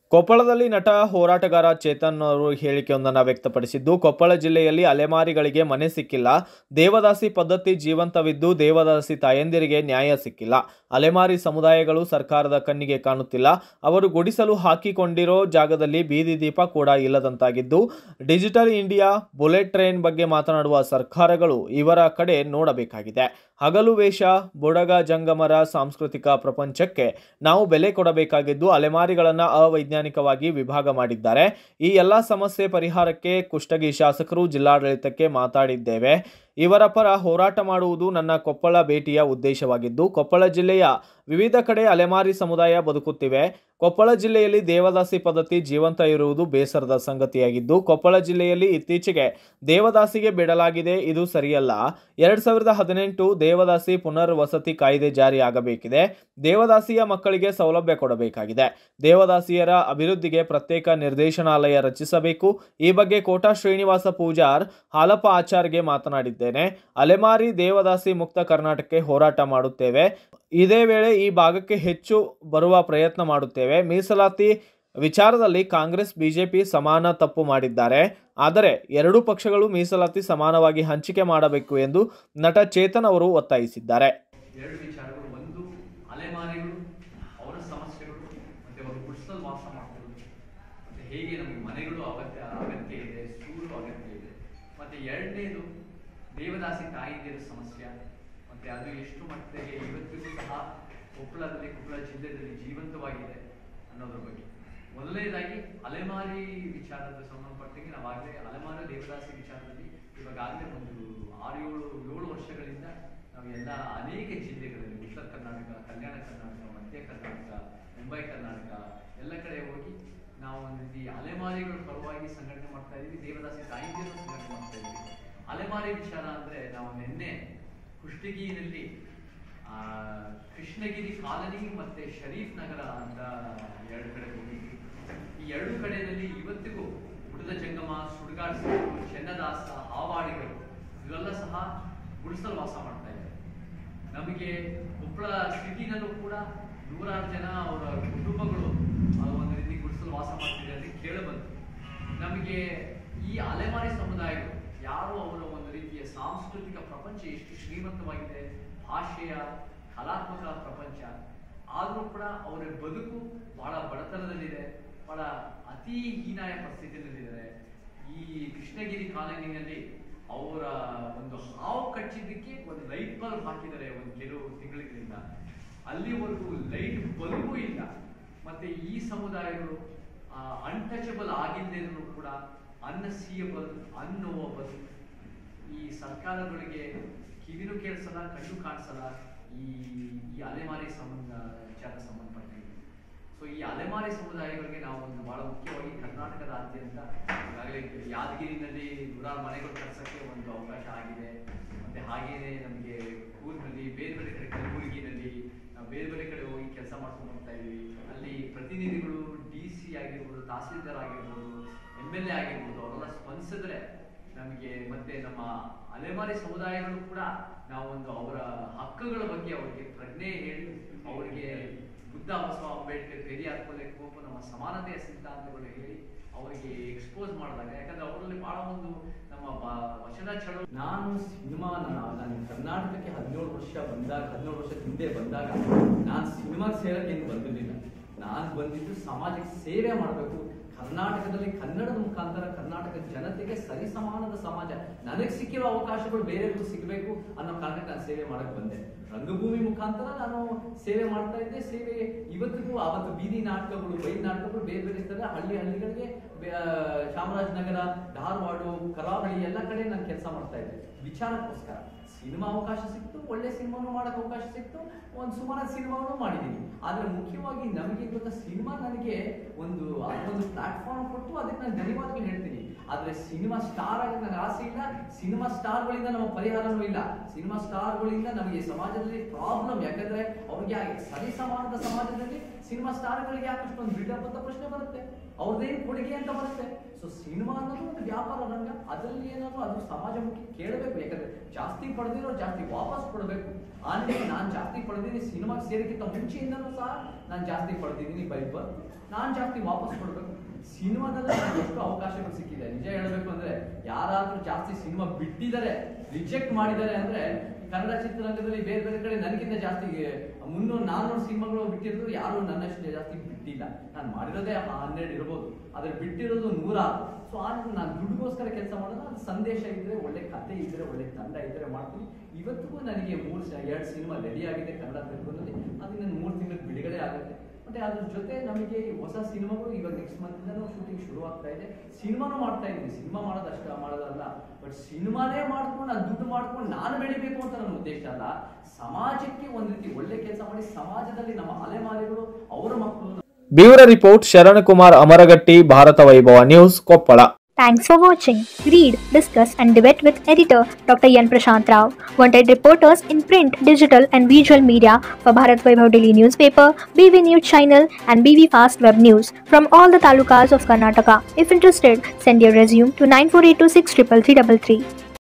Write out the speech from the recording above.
ಕೊಪ್ಪಳದಲ್ಲಿ ನಟ ಹೋರಾಟಗಾರ ಚೇತನ್ ಅವರು ಹೇಳಿಕೆಯೊಂದನ್ನು ವ್ಯಕ್ತಪಡಿಸಿದ್ದು ಕೊಪ್ಪಳ ಜಿಲ್ಲೆಯಲ್ಲಿ ಅಲೆಮಾರಿಗಳಿಗೆ ಮನೆ ಸಿಕ್ಕಿಲ್ಲ ದೇವದಾಸಿ ಪದ್ಧತಿ ಜೀವಂತವಿದ್ದು ದೇವದಾಸಿ ತಾಯಂದಿರಿಗೆ ನ್ಯಾಯ ಸಿಕ್ಕಿಲ್ಲ ಅಲೆಮಾರಿ ಸಮುದಾಯಗಳು ಸರ್ಕಾರದ ಕಣ್ಣಿಗೆ ಕಾಣುತ್ತಿಲ್ಲ ಅವರು ಗುಡಿಸಲು ಹಾಕಿಕೊಂಡಿರೋ ಜಾಗದಲ್ಲಿ ಬೀದಿ ದೀಪ ಕೂಡ ಇಲ್ಲದಂತಾಗಿದ್ದು ಡಿಜಿಟಲ್ ಇಂಡಿಯಾ ಬುಲೆಟ್ ಟ್ರೈನ್ ಬಗ್ಗೆ ಮಾತನಾಡುವ ಸರ್ಕಾರಗಳು ಇವರ ಕಡೆ ನೋಡಬೇಕಾಗಿದೆ ಹಗಲು ವೇಷ ಬುಡಗ ಜಂಗಮರ ಸಾಂಸ್ಕೃತಿಕ ಪ್ರಪಂಚಕ್ಕೆ ನಾವು ಬೆಲೆ ಕೊಡಬೇಕಾಗಿದ್ದು ಅಲೆಮಾರಿಗಳನ್ನು ಅವೈಜ್ಞಾನಿಕವಾಗಿ ವಿಭಾಗ ಮಾಡಿದ್ದಾರೆ ಈ ಎಲ್ಲ ಸಮಸ್ಯೆ ಪರಿಹಾರಕ್ಕೆ ಕುಷ್ಟಗಿ ಶಾಸಕರು ಜಿಲ್ಲಾಡಳಿತಕ್ಕೆ ಮಾತಾಡಿದ್ದೇವೆ ಇವರ ಪರ ಹೋರಾಟ ಮಾಡುವುದು ನನ್ನ ಕೊಪ್ಪಳ ಭೇಟಿಯ ಉದ್ದೇಶವಾಗಿದ್ದು ಕೊಪ್ಪಳ ಜಿಲ್ಲೆಯ ವಿವಿಧ ಕಡೆ ಅಲೆಮಾರಿ ಸಮುದಾಯ ಬದುಕುತ್ತಿವೆ ಕೊಪ್ಪಳ ಜಿಲ್ಲೆಯಲ್ಲಿ ದೇವದಾಸಿ ಪದ್ಧತಿ ಜೀವಂತ ಇರುವುದು ಬೇಸರದ ಸಂಗತಿಯಾಗಿದ್ದು ಕೊಪ್ಪಳ ಜಿಲ್ಲೆಯಲ್ಲಿ ಇತ್ತೀಚೆಗೆ ದೇವದಾಸಿಗೆ ಬಿಡಲಾಗಿದೆ ಇದು ಸರಿಯಲ್ಲ ಎರಡ್ ಸಾವಿರದ ಹದಿನೆಂಟು ದೇವದಾಸಿ ಪುನರ್ವಸತಿ ಕಾಯ್ದೆ ಜಾರಿಯಾಗಬೇಕಿದೆ ದೇವದಾಸಿಯ ಮಕ್ಕಳಿಗೆ ಸೌಲಭ್ಯ ಕೊಡಬೇಕಾಗಿದೆ ದೇವದಾಸಿಯರ ಅಭಿವೃದ್ಧಿಗೆ ಪ್ರತ್ಯೇಕ ನಿರ್ದೇಶನಾಲಯ ರಚಿಸಬೇಕು ಈ ಬಗ್ಗೆ ಕೋಟಾ ಶ್ರೀನಿವಾಸ ಪೂಜಾರ್ ಹಾಲಪ್ಪ ಆಚಾರ್ಗೆ ಮಾತನಾಡಿದ್ದೇನೆ ಅಲೆಮಾರಿ ದೇವದಾಸಿ ಮುಕ್ತ ಕರ್ನಾಟಕಕ್ಕೆ ಹೋರಾಟ ಮಾಡುತ್ತೇವೆ ಇದೇ ವೇಳೆ ಈ ಭಾಗಕ್ಕೆ ಹೆಚ್ಚು ಬರುವ ಪ್ರಯತ್ನ ಮಾಡುತ್ತೇವೆ ಮೀಸಲಾತಿ ವಿಚಾರದಲ್ಲಿ ಕಾಂಗ್ರೆಸ್ ಬಿಜೆಪಿ ಸಮಾನ ತಪ್ಪು ಮಾಡಿದ್ದಾರೆ ಆದರೆ ಎರಡೂ ಪಕ್ಷಗಳು ಮೀಸಲಾತಿ ಸಮಾನವಾಗಿ ಹಂಚಿಕೆ ಮಾಡಬೇಕು ಎಂದು ನಟ ಚೇತನ್ ಅವರು ಒತ್ತಾಯಿಸಿದ್ದಾರೆ ಎರಡು ವಿಚಾರಗಳು ಒಂದು ಅಲೆಮಾರಿಗಳು ಅವರ ಸಮಸ್ಯೆಗಳು ಮತ್ತೆ ಅವರು ಗುಡಿಸಲು ವಾಸ ಮಾಡ್ತಿರೋದು ಮತ್ತೆ ಹೇಗೆ ನಮಗೆ ಮನೆಗಳು ಅಗತ್ಯ ಅಗತ್ಯ ಇದೆ ಸೂರು ಅಗತ್ಯ ಇದೆ ಮತ್ತೆ ಎರಡನೇದು ದೇವದಾಸಿ ತಾಯಿಯರ ಸಮಸ್ಯೆ ಮತ್ತೆ ಅದು ಎಷ್ಟು ಮಟ್ಟಿಗೆ ಇವತ್ತಿಗೂ ಸಹ ಕೊಪ್ಪಳದಲ್ಲಿ ಕೊಪ್ಪಳ ಜಿಲ್ಲೆಯಲ್ಲಿ ಜೀವಂತವಾಗಿದೆ ಅನ್ನೋದ್ರ ಬಗ್ಗೆ ಮೊದಲನೇದಾಗಿ ಅಲೆಮಾರಿ ವಿಚಾರದ ಸಂಬಂಧಪಟ್ಟಂಗೆ ನಾವಾಗಲೇ ಅಲೆಮಾರಿ ದೇವದಾಸಿ ವಿಚಾರದಲ್ಲಿ ಇವಾಗಲೇ ಒಂದು ಆರು ಏಳು ಏಳು ವರ್ಷಗಳಿಂದ ನಾವು ಎಲ್ಲ ಅನೇಕ ಜಿಲ್ಲೆಗಳಲ್ಲಿ ಉತ್ತರ ಕರ್ನಾಟಕ ಕಲ್ಯಾಣ ಕರ್ನಾಟಕ ಮಧ್ಯ ಕರ್ನಾಟಕ ಮುಂಬೈ ಕರ್ನಾಟಕ ಎಲ್ಲ ಕಡೆ ಹೋಗಿ ನಾವು ಒಂದು ರೀತಿ ಅಲೆಮಾರಿಗಳ ಪರವಾಗಿ ಸಂಘಟನೆ ಮಾಡ್ತಾ ಇದೀವಿ ದೇವದಾಸಿ ತಾಯಿಯನ್ನು ಸಂಘಟನೆ ಮಾಡ್ತಾ ಇದೀವಿ ಅಲೆಮಾರಿ ವಿಚಾರ ಅಂದ್ರೆ ನಾವು ನಿನ್ನೆ ಕುಷ್ಟಗಿನಲ್ಲಿ ಆ, ಕೃಷ್ಣಗಿರಿ ಕಾಲನಿ ಮತ್ತೆ ಶರೀಫ್ ನಗರ ಅಂತ ಎರಡು ಕಡೆ ಹೋಗಿದ್ವಿ ಈ ಎರಡು ಕಡೆಯಲ್ಲಿ ಇವತ್ತಿಗೂ ಬುಡದ ಜಂಗಮ ಸುಡುಗಾಡ್ ಸಿಂಗರು ಚೆನ್ನದಾಸ ಹಾವಾಡಿಗಳು ಇವೆಲ್ಲ ಸಹ ಗುಡಿಸಲು ವಾಸ ಮಾಡ್ತಾ ಇದ್ದಾರೆ ನಮಗೆ ಕೊಪ್ಪಳ ಸಿಟಿನಲ್ಲೂ ಕೂಡ ನೂರಾರು ಜನ ಅವರ ಕುಟುಂಬಗಳು ಆ ಒಂದು ರೀತಿ ಗುಡಿಸಲು ವಾಸ ಮಾಡ್ತಿದೆ ಅಂತ ಕೇಳಬಂತು ನಮಗೆ ಈ ಅಲೆಮಾರಿ ಸಮುದಾಯಗಳು ಯಾರು ಅವರ ಒಂದು ರೀತಿಯ ಸಾಂಸ್ಕೃತಿಕ ಪ್ರಪಂಚ ಎಷ್ಟು ಶ್ರೀಮಂತವಾಗಿದೆ ಭಾಷೆಯ ಕಲಾತ್ಮಕ ಪ್ರಪಂಚ ಆದರೂ ಕೂಡ ಅವರ ಬದುಕು ಬಹಳ ಬಡತನದಲ್ಲಿದೆ ಬಹಳ ಅತಿ ಹೀನಾಯ ಪರಿಸ್ಥಿತಿಯಲ್ಲಿದ್ದಾರೆ ಈ ಕೃಷ್ಣಗಿರಿ ಕಾಲೋನಿನಲ್ಲಿ ಅವರ ಒಂದು ಹಾವು ಕಚ್ಚಿದ್ದಕ್ಕೆ ಒಂದು ಲೈಟ್ ಬಲ್ಬ್ ಹಾಕಿದ್ದಾರೆ ಒಂದು ಕೆಲವು ತಿಂಗಳಿಂದ ಅಲ್ಲಿವರೆಗೂ ಲೈಟ್ ಬಲ್ಬು ಇಲ್ಲ ಮತ್ತೆ ಈ ಸಮುದಾಯಗಳು ಅನ್ಟಚಬಲ್ ಆಗಿಲ್ಲದಿದ್ರು ಕೂಡ ಅನ್ಸೀಯಬಲ್ ಅನ್ನೋವಬಲ್ ಈ ಸರ್ಕಾರಗಳಿಗೆ ಕಿವಿನೂ ಕೇಳಿಸಲ್ಲ ಕಣ್ಣು ಕಾಣಿಸಲ್ಲ ಈ ಈ ಅಲೆಮಾರಿ ಸಂಬಂಧ ವಿಚಾರ ಸಂಬಂಧಪಟ್ಟಿದೆ ಸೊ ಈ ಅಲೆಮಾರಿ ಸಮುದಾಯಗಳಿಗೆ ನಾವು ಒಂದು ಬಹಳ ಮುಖ್ಯವಾಗಿ ಕರ್ನಾಟಕದಾದ್ಯಂತ ಈಗಾಗಲೇ ಯಾದಗಿರಿನಲ್ಲಿ ನೂರಾರು ಮನೆಗಳು ಕಟ್ಸಕ್ಕೆ ಒಂದು ಅವಕಾಶ ಆಗಿದೆ ಮತ್ತೆ ಹಾಗೇನೆ ನಮಗೆ ಊರಿನಲ್ಲಿ ಬೇರೆ ಬೇರೆ ಕಡೆ ಕಲಬುರಗಿನಲ್ಲಿ ನಾವು ಬೇರೆ ಬೇರೆ ಕಡೆ ಹೋಗಿ ಕೆಲಸ ಮಾಡ್ಕೊಂಡು ಹೋಗ್ತಾ ಇದೀವಿ ಅಲ್ಲಿ ಪ್ರತಿನಿಧಿಗಳು ಡಿ ಸಿ ಆಗಿರ್ಬೋದು ತಹಸೀಲ್ದಾರ್ ಆಗಿರ್ಬೋದು ಎಮ್ ಎಲ್ ಎ ಆಗಿರ್ಬೋದು ಅವರೆಲ್ಲ ಸ್ಪಂದಿಸಿದ್ರೆ ನಮಗೆ ಮತ್ತೆ ನಮ್ಮ ಅಲೆಮಾರಿ ಸಮುದಾಯಗಳು ಕೂಡ ನಾವೊಂದು ಅವರ ಹಕ್ಕುಗಳ ಬಗ್ಗೆ ಅವರಿಗೆ ಪ್ರಜ್ಞೆ ಹೇಳಿ ಅವರಿಗೆ ಬುದ್ಧ ಬಸವ ಅಂಬೇಡ್ಕರ್ ಪೆರಿಯಾರ್ ಕೊಲೆ ಕುವೆಂಪು ನಮ್ಮ ಸಮಾನತೆಯ ಸಿದ್ಧಾಂತಗಳು ಹೇಳಿ ಅವರಿಗೆ ಎಕ್ಸ್ಪೋಸ್ ಮಾಡಿದಾಗ ಯಾಕಂದ್ರೆ ಅವರಲ್ಲಿ ಬಹಳ ಒಂದು ನಮ್ಮ ಬ- ವಚನ ಚಳು ನಾನು ಸಿನಿಮಾ ನಾನು ಕರ್ನಾಟಕಕ್ಕೆ ಹದಿನೇಳು ವರ್ಷ ಬಂದಾಗ ಹದಿನೇಳು ವರ್ಷದ ಹಿಂದೆ ಬಂದಾಗ ನಾನು ಸಿನಿಮಾಗೆ ಸೇರಕ್ಕೆ ಏನು ಬಂದಿರಲಿಲ್ಲ ನಾನು ಬಂದಿದ್ದು ಸಮಾಜಕ್ಕೆ ಸೇವೆ ಮಾಡಬೇಕು ಕರ್ನಾಟಕದಲ್ಲಿ ಕನ್ನಡದ ಮುಖಾಂತರ ಕರ್ನಾಟಕದ ಜನತೆಗೆ ಸರಿಸಮಾನದ ಸಮಾಜ ನನಗೆ ಸಿಕ್ಕಿರೋ ಅವಕಾಶಗಳು ಬೇರೆಯವ್ರಿಗೂ ಸಿಗಬೇಕು ಅನ್ನೋ ಕಾರಣಕ್ಕೆ ನಾನು ಸೇವೆ ಮಾಡಕ್ ಬಂದೆ ರಂಗಭೂಮಿ ಮುಖಾಂತರ ನಾನು ಸೇವೆ ಮಾಡ್ತಾ ಇದ್ದೆ ಸೇವೆ ಇವತ್ತಿಗೂ ಅವತ್ತು ಬೀದಿ ನಾಟಕಗಳು ಬೈದ್ ನಾಟಕಗಳು ಬೇರೆ ಬೇರೆ ಸ್ಥಳ ಹಳ್ಳಿ ಹಳ್ಳಿಗಳಿಗೆ ಬೆ- ಆ, ಚಾಮರಾಜನಗರ ಧಾರವಾಡ ಕರಾವಳಿ ಎಲ್ಲ ಕಡೆ ನಾನು ಕೆಲಸ ಮಾಡ್ತಾ ಇದ್ದೆ ವಿಚಾರಕ್ಕೋಸ್ಕರ ಸಿನಿಮಾ ಅವಕಾಶ ಸಿಕ್ತು ಒಳ್ಳೆ ಸಿನಿಮಾನು ಮಾಡಕ್ ಅವಕಾಶ ಸಿಕ್ತು ಒಂದು ಸುಮಾರು ಸಿನಿಮಾವನ್ನು ಮಾಡಿದ್ದೀನಿ ಆದ್ರೆ ಮುಖ್ಯವಾಗಿ ನಮಗೆ ಇವಾಗ ಸಿನಿಮಾ ನನಗೆ ಒಂದು ಒಂದು ಪ್ಲಾಟ್ಫಾರ್ಮ್ ಕೊಟ್ಟು ಅದಕ್ಕೆ ನಾನು ಧನ್ಯವಾದಗಳು ಹೇಳ್ತೀನಿ ಆದ್ರೆ ಸಿನಿಮಾ ಸ್ಟಾರ್ ಆಗಿ ನನಗೆ ಆಸೆ ಇಲ್ಲ ಸಿನಿಮಾ ಸ್ಟಾರ್ಗಳಿಂದ ನಮ್ಮ ಪರಿಹಾರನೂ ಇಲ್ಲ ಸಿನಿಮಾ ಸ್ಟಾರ್ಗಳಿಂದ ನಮಗೆ ಸಮಾಜದಲ್ಲಿ ಪ್ರಾಬ್ಲಮ್ ಯಾಕಂದ್ರೆ ಅವ್ರಿಗೆ ಸರಿ ಸಮಾನದ ಸಮಾಜದಲ್ಲಿ ಸಿನಿಮಾ ಸ್ಟಾರ್ಗಳಿಗೆ ಯಾಕಷ್ಟೊಂದು ಬಿಲ್ಡಪ್ ಅಂತ ಪ್ರಶ್ನೆ ಬರುತ್ತೆ ಅವ್ರದ್ದೇನು ಕೊಡುಗೆ ಅಂತ ಬರುತ್ತೆ ಸೊ ಸಿನಿಮಾ ಅನ್ನೋದು ಒಂದು ವ್ಯಾಪಾರ ರಂಗ ಅದರಲ್ಲಿ ಏನಾದ್ರು ಅದು ಸಮಾಜಮುಖಿ ಕೇಳಬೇಕು ಯಾಕಂದ್ರೆ ಜಾಸ್ತಿ ಪಡೆದಿರೋ ಜಾಸ್ತಿ ವಾಪಸ್ ಕೊಡಬೇಕು ಆ ನಿಟ್ಟಿನಲ್ಲಿ ನಾನು ಜಾಸ್ತಿ ಪಡೆದಿದ್ದೀನಿ ಸಿನಿಮಾಗೆ ಸೇರಿಕ್ಕಿಂತ ಮುಂಚೆಯಿಂದನೂ ಸಹ ನಾನು ಜಾಸ್ತಿ ಪಡೆದಿದ್ದೀನಿ ಬೈ ಬರ್ತ್ ನಾನು ಜಾಸ್ತಿ ವಾಪಸ್ ಕೊಡಬೇಕು ಸಿನಿಮಾದಲ್ಲಿ ನನಗೆ ಎಷ್ಟು ಅವಕಾಶಗಳು ಸಿಕ್ಕಿದೆ ನಿಜ ಹೇಳಬೇಕು ಅಂದ್ರೆ ಯಾರಾದ್ರೂ ಜಾಸ್ತಿ ಸಿನಿಮಾ ಬಿಟ್ಟಿದ್ದಾರೆ ರಿಜೆಕ್ಟ್ ಮಾಡಿದ್ದಾರೆ ಅಂದ್ರೆ ಕನ್ನಡ ಚಿತ್ರರಂಗದಲ್ಲಿ ಬೇರೆ ಬೇರೆ ಕಡೆ ನನಗಿಂತ ಜಾಸ್ತಿ ಮುನ್ನೂರು ನಾನ್ನೂರು ಸಿನಿಮಾಗಳು ಬಿಟ್ಟಿರೋದು ಯಾರು ನನ್ನಷ್ಟು ಜಾಸ್ತಿ ಬಿಟ್ಟಿಲ್ಲ ನಾನು ಮಾಡಿರೋದೇ ಹನ್ನೆರಡು ಇರ್ಬೋದು ಆದ್ರೆ ಬಿಟ್ಟಿರೋದು ನೂರಾರು ಸೊ ಆ ನಿಟ್ಟಿನಲ್ಲಿ ನಾನು ದುಡ್ಡುಗೋಸ್ಕರ ಕೆಲಸ ಮಾಡೋದು ಅದು ಸಂದೇಶ ಇದ್ರೆ ಒಳ್ಳೆ ಕತೆ ಇದ್ರೆ ಒಳ್ಳೆ ತಂಡ ಇದ್ರೆ ಮಾಡ್ತೀನಿ ಇವತ್ತಿಗೂ ನನಗೆ ಮೂರು ಎರಡು ಸಿನಿಮಾ ರೆಡಿ ಆಗಿದೆ ಕನ್ನಡ ತೆಲುಗುನಲ್ಲಿ ಅದು ನನ್ನ ಮೂರು ತಿಂಗಳು ಬಿಡುಗಡೆ ಆಗುತ್ತೆ ಮತ್ತೆ ಅದ್ರ ಜೊತೆ ನಮಗೆ ಈ ಹೊಸ ಸಿನಿಮಾಗಳು ಇವಾಗ ನೆಕ್ಸ್ಟ್ ಮಂತ್ ಶೂಟಿಂಗ್ ಶುರು ಆಗ್ತಾ ಇದೆ ಸಿನಿಮಾನು ಮಾಡ್ತಾ ಇದ್ದೀನಿ ಸಿನಿಮಾ ಮಾಡೋದು ಅಷ್ಟ ಮಾಡೋದಲ್ಲ ಬಟ್ ಸಿನಿಮಾನೇ ಮಾಡ್ಕೊಂಡು ನಾನು ದುಡ್ಡು ಮಾಡ್ಕೊಂಡು ನಾನು ಬೆಳಿಬೇಕು ಅಂತ ನನ್ನ ಉದ್ದೇಶ ಅಲ್ಲ ಸಮಾಜಕ್ಕೆ ಒಂದ್ ರೀತಿ ಒಳ್ಳೆ ಕೆಲಸ ಮಾಡಿ ಸಮಾಜದಲ್ಲಿ ನಮ್ಮ ಅಲೆಮಾರಿಗಳು ಅವರ ಮಕ್ಕಳು bureau report Sharanakumar Amaragatti Bharata Vaibhava news Koppal Thanks for watching. Read, discuss, and debate with editor Dr. Yan Prashant Rao. Wanted reporters in print, digital, and visual media for Bharat Vaibhav Daily Newspaper, BV News Channel, and BV Fast Web News from all the talukas of Karnataka. If interested, send your resume to 9482633333.